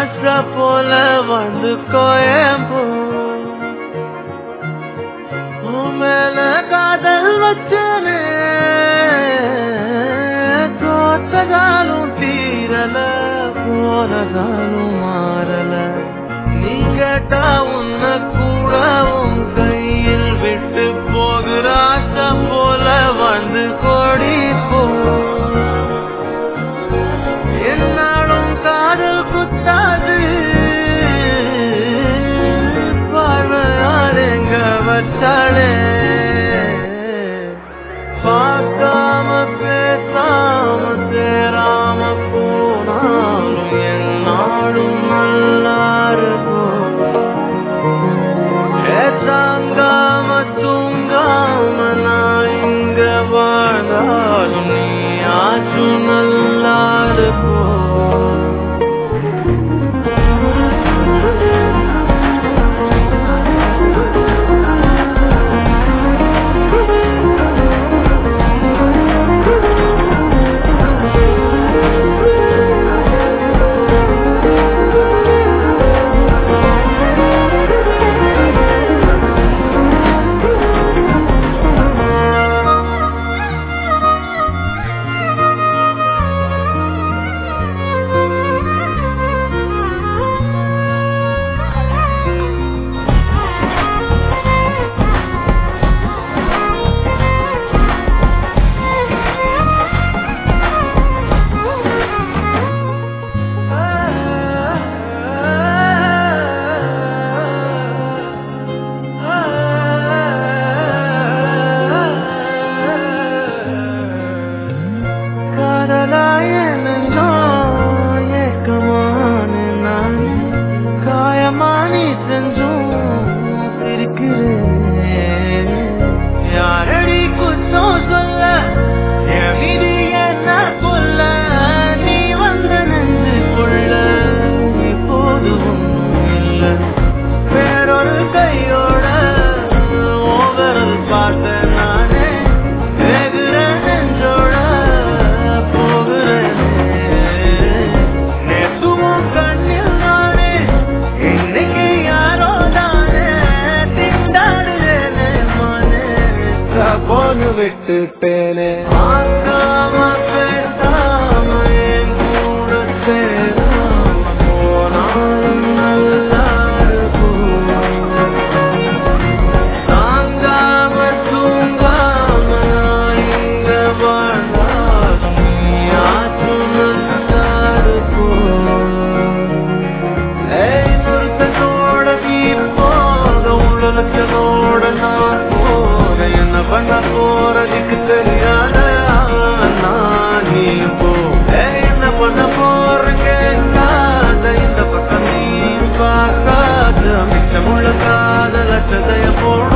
ஆசை போல வந்து கோயம்போ உன் மேல காதல் வச்சனே தோத்ததாலும் தீரல போனதாலும் மாறல நீ கேட்டா உன்னை கூட உன் கையில் விட்டு போகிற ஆசை போல வந்து கோடி போ என்னாலும் காதல் குத்தாது பார்வையால் எங்க வச்சாலே பார்க்காம பேசாம சேராம போனாலும் என்னாலும் நல்லா இருக்கும் ஏத்தாங்காம தூங்காம நான் இங்க வாழ்ந்தாலும் நீ ஆச்சும் நல்லா இருக்கும் காதலாய நெஞ்சோ ஏக்கமான நான் காயமானி செஞ்சும் சிரிக்கிறேன் யாரடி குத்தம் சொல்ல என் விதி என்ன கொல்ல நீ வந்த நெஞ்சு கொள்ள இப்போது ஒன்றும் இல்லை வேறொரு கையோட ஓவரல் பார்த்த நானே வேகுற நெஞ்சோட போகிறேனே நேத்துவும் கண்ணில் நானே இன்னைக்கு யாரோ தானே திண்டாடுறேனே மானே போன்னு விட்டுட்டேனே ஆக்காம பேசாம என் கூட சேராம போனாலும் நல்லா இருக்கும் தாங்காம தூங்காம நான் இங்க வாழ்ந்தாலும் நீயாச்சும் நல்லா இருக்கும். ஏய், ஒருத்தனோட நீ போக, உலகத்தனோட நான் போக, என்ன பண்ண போறதுக்கு தெரியாத நான் நீ போ ஏய், என்ன பண்ண போற கேட்காத இந்த பக்கம் நீ பார்க்காத மிச்சமுள்ள காதல சதைய போட